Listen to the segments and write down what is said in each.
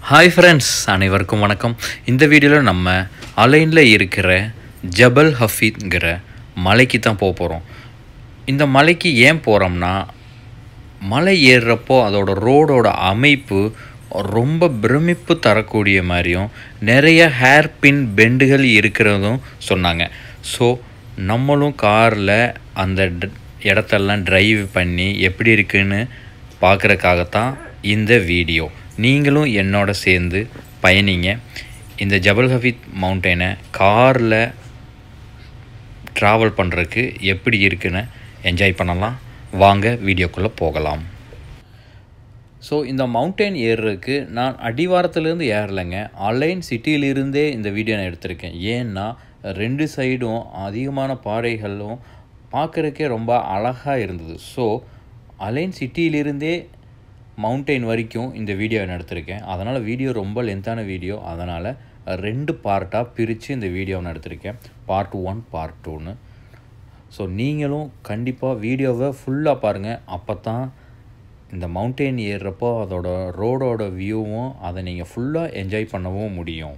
hi friends அனைவருக்கும் வணக்கம் இந்த வீடியோவில் நம்ம அலைனில் இருக்கிற ஜபல் ஹஃபீத்ங்கிற மலைக்கு தான் போக போகிறோம் இந்த மலைக்கு ஏன் போகிறோம்னா மலை ஏறுறப்போ அதோட ரோடோட அமைப்பு ரொம்ப பிரமிப்பு தரக்கூடிய மாதிரியும் நிறைய ஹேர் பின் பெண்டுகள் இருக்கிறதும் சொன்னாங்க ஸோ நம்மளும் காரில் அந்த ட- இடத்தெல்லாம் டிரைவ் பண்ணி எப்படி இருக்குன்னு பார்க்குறக்காகத்தான் இந்த வீடியோ நீங்களும் என்னோட சேர்ந்து பயணிங்க இந்த ஜபல் ஹஃபீத் மவுண்டனை காரில் ட்ராவல் பண்ணுறதுக்கு எப்படி இருக்குன்னு என்ஜாய் பண்ணலாம் வாங்க வீடியோக்குள்ளே போகலாம் ஸோ இந்த மவுண்டைன் ஏறுறதுக்கு நான் அடிவாரத்துலேருந்து ஏறலைங்க அலைன் சிட்டியிலிருந்தே இந்த வீடியோ நான் எடுத்திருக்கேன் ஏன்னா ரெண்டு சைடும் அதிகமான பாறைகளும் பார்க்குறக்கே ரொம்ப அழகாக இருந்தது ஸோ அலைன் சிட்டியிலிருந்தே மவுண்டைன் வரைக்கும் இந்த வீடியோ நான் எடுத்திருக்கேன் அதனால் வீடியோ ரொம்ப லென்த்தான வீடியோ அதனால் ரெண்டு பார்ட்டாக பிரித்து இந்த வீடியோவை நான் எடுத்திருக்கேன் பார்ட் ஒன் பார்ட் டூன்னு ஸோ நீங்களும் கண்டிப்பாக வீடியோவை ஃபுல்லாக பாருங்கள் அப்போ தான் இந்த மவுண்டெயின் ஏறுறப்போ அதோட ரோடோட வியூவும் அதை நீங்கள் ஃபுல்லாக என்ஜாய் பண்ணவும் முடியும்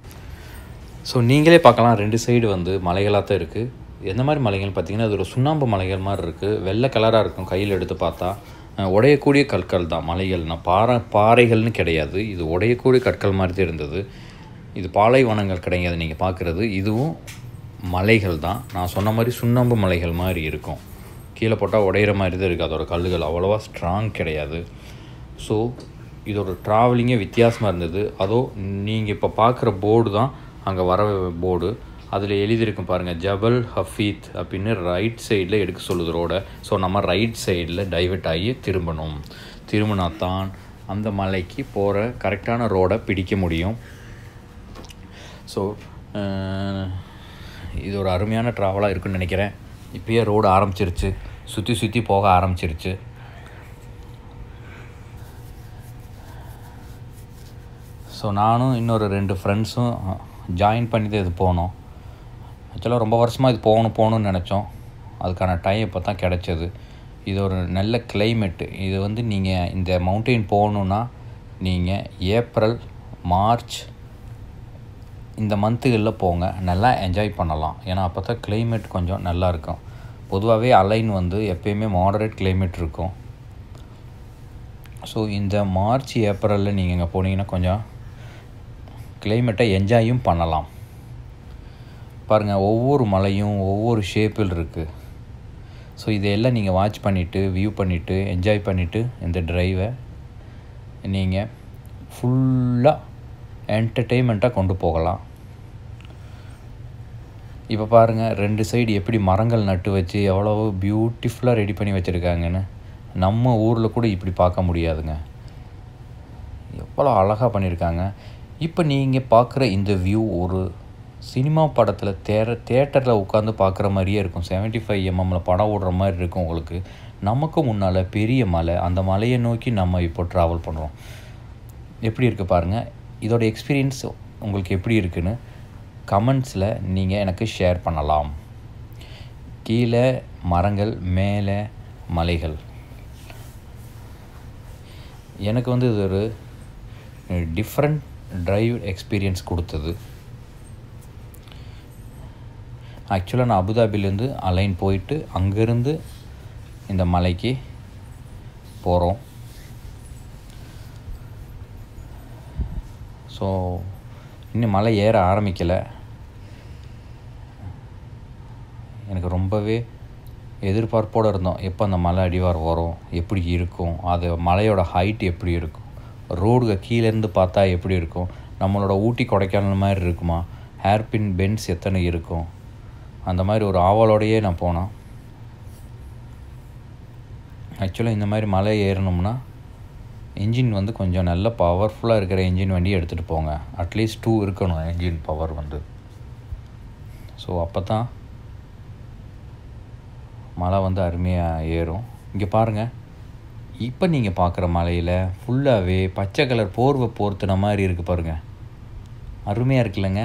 ஸோ நீங்களே பார்க்கலாம் ரெண்டு சைடு வந்து மலைகளாக தான் இருக்குது எந்த மாதிரி மலைகள்னு பார்த்தீங்கன்னா அது ஒரு சுண்ணாம்பு மலைகள் மாதிரி இருக்குது வெள்ளை கலராக இருக்கும் கையில் எடுத்து பார்த்தா அஹ், உடையக்கூடிய கற்கள் தான் மலைகள்னா பாறை பாறைகள்னு கிடையாது இது உடையக்கூடிய கற்கள் மாதிரி தான் இருந்தது இது பாலைவனங்கள் கிடையாது நீங்கள் பார்க்குறது இதுவும் மலைகள் தான் நான் சொன்ன மாதிரி சுண்ணாம்பு மலைகள் மாதிரி இருக்கும் கீழே போட்டால் உடையிற மாதிரி தான் இருக்குது அதோட கல்லுகள் அவ்வளோவா ஸ்ட்ராங் கிடையாது ஸோ இதோட ட்ராவலிங்கே வித்தியாசமாக இருந்தது அதோ நீங்கள் இப்போ பார்க்குற போர்டு தான் அங்கே வர போர்டு அதில் எழுதியிருக்கும் பாருங்கள் ஜபல் ஹஃபீத் அப்படின்னு ரைட் சைடில் எடுக்க சொல்லுது ரோட ஸோ நம்ம ரைட் சைடில் டைவர்ட் ஆகி திரும்பணும் திரும்பினா தான் அந்த மலைக்கு போகிற கரெக்டான ரோடை பிடிக்க முடியும் ஸோ இது ஒரு அருமையான ட்ராவலாக இருக்குன்னு நினைக்கிறேன் இப்பயே ரோடு ஆரம்பிச்சிருச்சு சுற்றி சுற்றி போக ஆரம்பிச்சிருச்சு ஸோ நானும் இன்னொரு ரெண்டு ஃப்ரெண்ட்ஸும் ஜாயின் பண்ணி தான் இது போனோம் ஆக்சுவலாக ரொம்ப வருஷமாக இது போகணும் போகணும்னு நினச்சோம் அதுக்கான டைம் இப்போ தான் கிடச்சது இது ஒரு நல்ல climate இது வந்து நீங்கள் இந்த மவுண்டெயின் போகணுன்னா நீங்கள் ஏப்ரல் மார்ச் இந்த மந்த்துகளில் போங்க நல்லா என்ஜாய் பண்ணலாம் ஏன்னா அப்போ தான் climate கொஞ்சம் நல்லா இருக்கும் பொதுவாகவே அலைன் வந்து எப்பயுமே மாடரேட் climate இருக்கும் ஸோ இந்த மார்ச் ஏப்ரலில் நீங்கள் இங்கே போனீங்கன்னா கொஞ்சம் கிளைமேட்டை என்ஜாயும் பண்ணலாம் பாருங்கள் ஒவ்வொரு மலையும் ஒவ்வொரு ஷேப்பில் இருக்குது ஸோ இதையெல்லாம் நீங்கள் வாட்ச் பண்ணிவிட்டு வியூ பண்ணிவிட்டு என்ஜாய் பண்ணிவிட்டு இந்த ட்ரைவை நீங்கள் ஃபுல்லாக என்டர்டெயின்மெண்ட்டாக கொண்டு போகலாம் இப்போ பாருங்கள் ரெண்டு சைடு எப்படி மரங்கள் நட்டு வச்சு எவ்வளோ பியூட்டிஃபுல்லாக ரெடி பண்ணி வச்சுருக்காங்கன்னு நம்ம ஊரில் கூட இப்படி பார்க்க முடியாதுங்க எவ்வளோ அழகாக பண்ணியிருக்காங்க இப்போ நீங்கள் பார்க்குற இந்த வியூ ஒரு சினிமா படத்தில் தேர தேட்டரில் உட்காந்து பார்க்குற மாதிரியே இருக்கும் 75 ஃபைவ் எம்எம்மில் படம் ஓடுற மாதிரி இருக்கும் உங்களுக்கு நமக்கு முன்னால் பெரிய மலை அந்த மலையை நோக்கி நம்ம இப்போ ட்ராவல் பண்ணுறோம் எப்படி இருக்குது பாருங்கள் இதோட எக்ஸ்பீரியன்ஸ் உங்களுக்கு எப்படி இருக்குன்னு கமெண்ட்ஸில் நீங்கள் எனக்கு ஷேர் பண்ணலாம் கீழே மரங்கள் மேலே மலைகள் எனக்கு வந்து இது ஒரு டிஃப்ரெண்ட் டிரைவ் எக்ஸ்பீரியன்ஸ் கொடுத்தது ஆக்சுவலாக நான் அபுதாபிலேருந்து அலைன் போயிட்டு அங்கேருந்து இந்த மலைக்கு போகிறோம் ஸோ இன்னும் மலை ஏற ஆரம்பிக்கலை எனக்கு ரொம்பவே எதிர்பார்ப்போடு இருந்தோம் எப்போ அந்த மலை அடிவாரம் வரும் எப்படி இருக்கும் அது மலையோட ஹைட் எப்படி இருக்கும் ரோடு கீழேருந்து பார்த்தா எப்படி இருக்கும் நம்மளோட ஊட்டி கொடைக்கானல் மாதிரி இருக்குமா ஹேர்பின் பென்ஸ் எத்தனை இருக்கும் அந்த மாதிரி ஒரு ஆவலோடையே நான் போனேன் ஆக்சுவலாக இந்த மாதிரி மலை ஏறணும்னா இன்ஜின் வந்து கொஞ்சம் நல்ல பவர்ஃபுல்லாக இருக்கிற இன்ஜின் வண்டி எடுத்துகிட்டு போங்க அட்லீஸ்ட் டூ இருக்கணும் இன்ஜின் பவர் வந்து ஸோ அப்போ தான் மலை வந்து அருமையாக ஏறும் இங்கே பாருங்கள் இப்போ நீங்கள் பார்க்குற மலையில் ஃபுல்லாகவே பச்சை கலர் போர்வை போர்த்துன மாதிரி இருக்குது பாருங்கள் அருமையாக இருக்குல்லங்க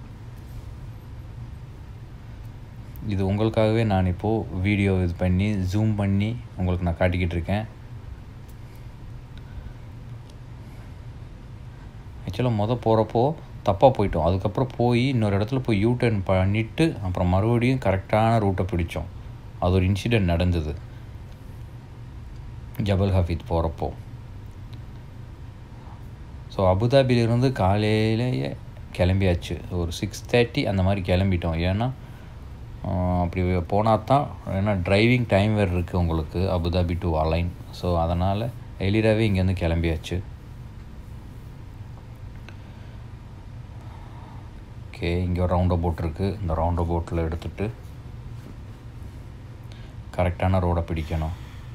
இது உங்களுக்காகவே நான் இப்போது வீடியோ இது பண்ணி ஜூம் பண்ணி உங்களுக்கு நான் காட்டிக்கிட்டு இருக்கேன் ஆக்சுவலாக மொதல் போகிறப்போ தப்பாக போயிட்டோம் அதுக்கப்புறம் போய் இன்னொரு இடத்துல போய் யூ டர்ன் பண்ணிவிட்டு அப்புறம் மறுபடியும் கரெக்டான ரூட்டை பிடிச்சோம் அது ஒரு இன்சிடெண்ட் நடந்தது ஜபல் ஹஃபீத் போகிறப்போ ஸோ அபுதாபியிலிருந்து காலையிலேயே கிளம்பியாச்சு ஒரு சிக்ஸ் தேர்ட்டி அந்த மாதிரி கிளம்பிட்டோம் ஏன்னா அப்படி போனால் தான் ஏன்னா டிரைவிங் டைம் வேறு இருக்குது உங்களுக்கு அபுதாபி டு அலைன் ஸோ அதனால் எளிராகவே இங்கேருந்து கிளம்பியாச்சு ஓகே இங்கே ஒரு ரவுண்ட் போட் இருக்குது இந்த ரவுண்ட் போட்டில் எடுத்துகிட்டு கரெக்டான ரோடை பிடிக்கணும்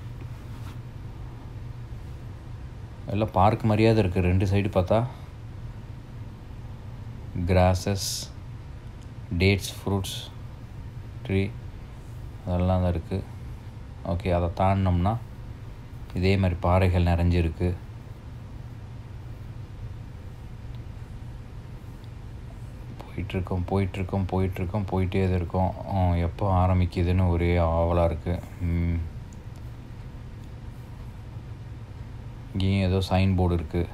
எல்லாம் பார்க் மாதிரியாவது இருக்குது ரெண்டு சைடு பார்த்தா கிராசஸ் டேட்ஸ் ஃப்ரூட்ஸ் ட்ரீ அதெல்லாம் தான் இருக்குது ஓகே அதை தாண்டினோம்னா இதே மாதிரி பாறைகள் நிறைஞ்சிருக்கு போயிட்டுருக்கோம் போயிட்டுருக்கோம் போயிட்டுருக்கோம் போயிட்டே தான் இருக்கோம் எப்போ ஆரம்பிக்குதுன்னு ஒரே ஆவலாக இருக்குது இங்கேயும் ஏதோ சைன் போர்டு இருக்குது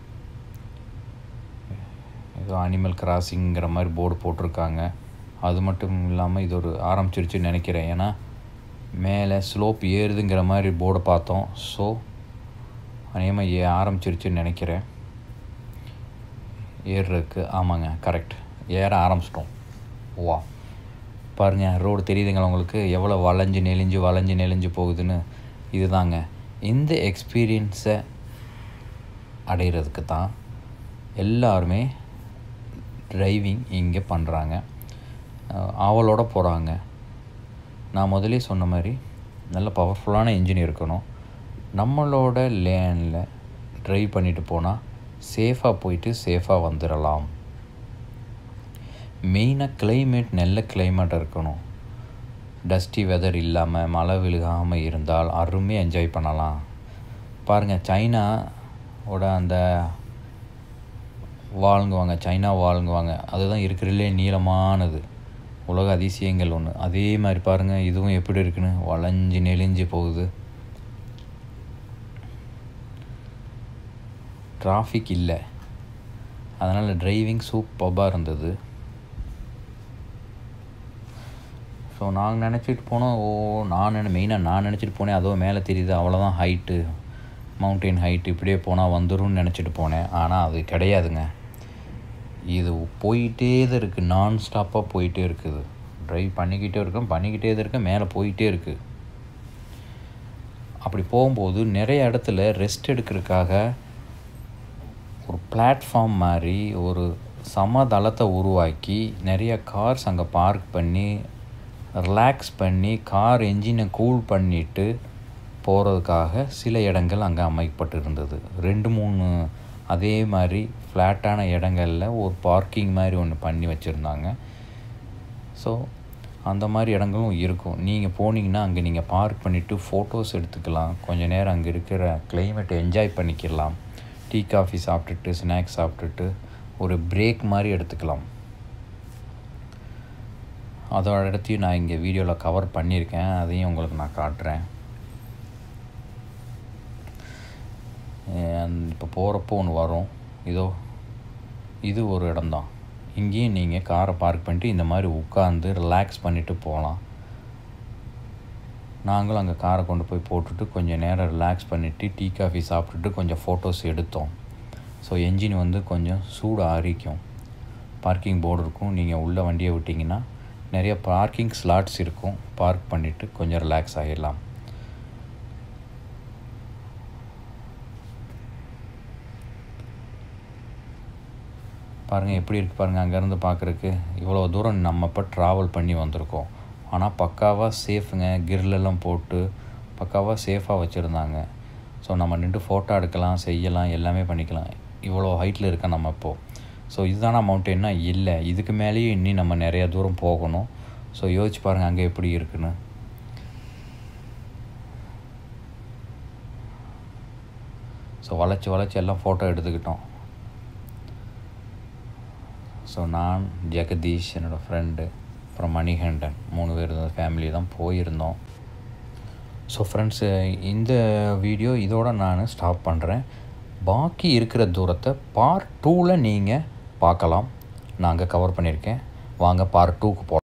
ஏதோ அனிமல் கிராசிங்கிற மாதிரி போர்டு போட்டிருக்காங்க அது மட்டும் இல்லாமல் இது ஒரு ஆரம்பிச்சிருச்சுன்னு நினைக்கிறேன் ஏன்னா மேலே ஸ்லோப் ஏறுதுங்கிற மாதிரி போர்டை பார்த்தோம் ஸோ அநேகமாக ஏ ஆரம்பிச்சிருச்சுன்னு நினைக்கிறேன் ஏறுறதுக்கு ஆமாங்க கரெக்ட் ஏற ஆரம்பிச்சிட்டோம் வா பாருங்கள் ரோடு தெரியுதுங்களா உங்களுக்கு எவ்வளோ வளைஞ்சு நெளிஞ்சு வளைஞ்சு நெளிஞ்சு போகுதுன்னு இதுதாங்க இந்த எக்ஸ்பீரியன்ஸை அடைகிறதுக்கு தான் எல்லாருமே டிரைவிங் இங்கே பண்ணுறாங்க ஆவலோடு போகிறாங்க நான் முதலே சொன்ன மாதிரி நல்ல பவர்ஃபுல்லான இன்ஜின் இருக்கணும் நம்மளோட லேனில் ட்ரைவ் பண்ணிட்டு போனால் சேஃபாக போயிட்டு சேஃபாக வந்துடலாம் மெயினாக கிளைமேட் நல்ல கிளைமேட் இருக்கணும் டஸ்டி வெதர் இல்லாமல் மழை விழுகாமல் இருந்தால் அருமையாக என்ஜாய் பண்ணலாம் பாருங்கள் சைனாவோட அந்த வாழுங்குவாங்க சைனா வாழுங்குவாங்க அதுதான் இருக்கிறதுலே நீளமானது உலக அதிசயங்கள் ஒன்று அதே மாதிரி பாருங்கள் இதுவும் எப்படி இருக்குன்னு வளைஞ்சு நெளிஞ்சு போகுது டிராஃபிக் இல்லை அதனால் டிரைவிங் சூப்பராக இருந்தது ஸோ நாங்கள் நினச்சிட்டு போனோம் ஓ நான் நினை மெயினாக நான் நினச்சிட்டு போனேன் அதோ மேலே தெரியுது அவ்வளோதான் ஹைட்டு மவுண்டெயின் ஹைட்டு இப்படியே போனால் வந்துரும்னு நினச்சிட்டு போனேன் ஆனால் அது கிடையாதுங்க இது போயிட்டே தான் இருக்குது நான் ஸ்டாப்பாக போயிட்டே இருக்குது ட்ரைவ் பண்ணிக்கிட்டே இருக்கேன் பண்ணிக்கிட்டே தான் இருக்கேன் மேலே போயிட்டே இருக்குது அப்படி போகும்போது நிறைய இடத்துல ரெஸ்ட் எடுக்கிறதுக்காக ஒரு பிளாட்ஃபார்ம் மாதிரி ஒரு சமதளத்தை உருவாக்கி நிறைய கார்ஸ் அங்கே பார்க் பண்ணி ரிலாக்ஸ் பண்ணி கார் என்ஜினை கூல் பண்ணிவிட்டு போகிறதுக்காக சில இடங்கள் அங்கே அமைக்கப்பட்டிருந்தது ரெண்டு மூணு அதே மாதிரி ஃப்ளாட்டான இடங்களில் ஒரு பார்க்கிங் மாதிரி ஒன்று பண்ணி வச்சுருந்தாங்க ஸோ அந்த மாதிரி இடங்களும் இருக்கும் நீங்கள் போனீங்கன்னா அங்கே நீங்கள் பார்க் பண்ணிவிட்டு ஃபோட்டோஸ் எடுத்துக்கலாம் கொஞ்சம் நேரம் அங்கே இருக்கிற கிளைமேட்டை என்ஜாய் பண்ணிக்கலாம் டீ காஃபி சாப்பிட்டுட்டு ஸ்நாக்ஸ் சாப்பிட்டுட்டு ஒரு பிரேக் மாதிரி எடுத்துக்கலாம் அதோட இடத்தையும் நான் இங்கே வீடியோவில் கவர் பண்ணியிருக்கேன் அதையும் உங்களுக்கு நான் காட்டுறேன் இப்போ போகிறப்போ ஒன்று வரும் இதோ இது ஒரு இடம்தான் இங்கேயும் நீங்கள் காரை பார்க் பண்ணிட்டு இந்த மாதிரி உட்காந்து ரிலாக்ஸ் பண்ணிவிட்டு போகலாம் நாங்களும் அங்கே காரை கொண்டு போய் போட்டுட்டு கொஞ்சம் நேரம் ரிலாக்ஸ் பண்ணிவிட்டு டீ காஃபி சாப்பிட்டுட்டு கொஞ்சம் ஃபோட்டோஸ் எடுத்தோம் ஸோ என்ஜின் வந்து கொஞ்சம் சூடு ஆறிக்கும் பார்க்கிங் போர்டு இருக்கும் நீங்கள் உள்ளே வண்டியை விட்டிங்கன்னா நிறைய பார்க்கிங் ஸ்லாட்ஸ் இருக்கும் பார்க் பண்ணிவிட்டு கொஞ்சம் ரிலாக்ஸ் ஆகிடலாம் பாருங்கள் எப்படி இருக்குது பாருங்கள் அங்கேருந்து பார்க்குறக்கு இவ்வளோ தூரம் நம்ம இப்போ ட்ராவல் பண்ணி வந்திருக்கோம் ஆனால் பக்காவாக சேஃபுங்க கிரிலெல்லாம் போட்டு பக்காவாக சேஃபாக வச்சுருந்தாங்க ஸோ நம்ம நின்று ஃபோட்டோ எடுக்கலாம் செய்யலாம் எல்லாமே பண்ணிக்கலாம் இவ்வளோ ஹைட்டில் இருக்க நம்ம இப்போது ஸோ இதுதானா மவுண்டெயின்னா இல்லை இதுக்கு மேலேயும் இன்னும் நம்ம நிறையா தூரம் போகணும் ஸோ யோசிச்சு பாருங்கள் அங்கே எப்படி இருக்குன்னு ஸோ வளைச்சி வளைச்சி எல்லாம் ஃபோட்டோ எடுத்துக்கிட்டோம் ஸோ நான் ஜெகதீஷ் என்னோடய ஃப்ரெண்டு அப்புறம் மணிகண்டன் மூணு பேர் ஃபேமிலி தான் போயிருந்தோம் ஸோ ஃப்ரெண்ட்ஸு இந்த வீடியோ இதோட நான் ஸ்டாப் பண்ணுறேன் பாக்கி இருக்கிற தூரத்தை பார்ட் டூவில் நீங்கள் பார்க்கலாம் நாங்கள் கவர் பண்ணியிருக்கேன் வாங்க பார்ட் டூக்கு போ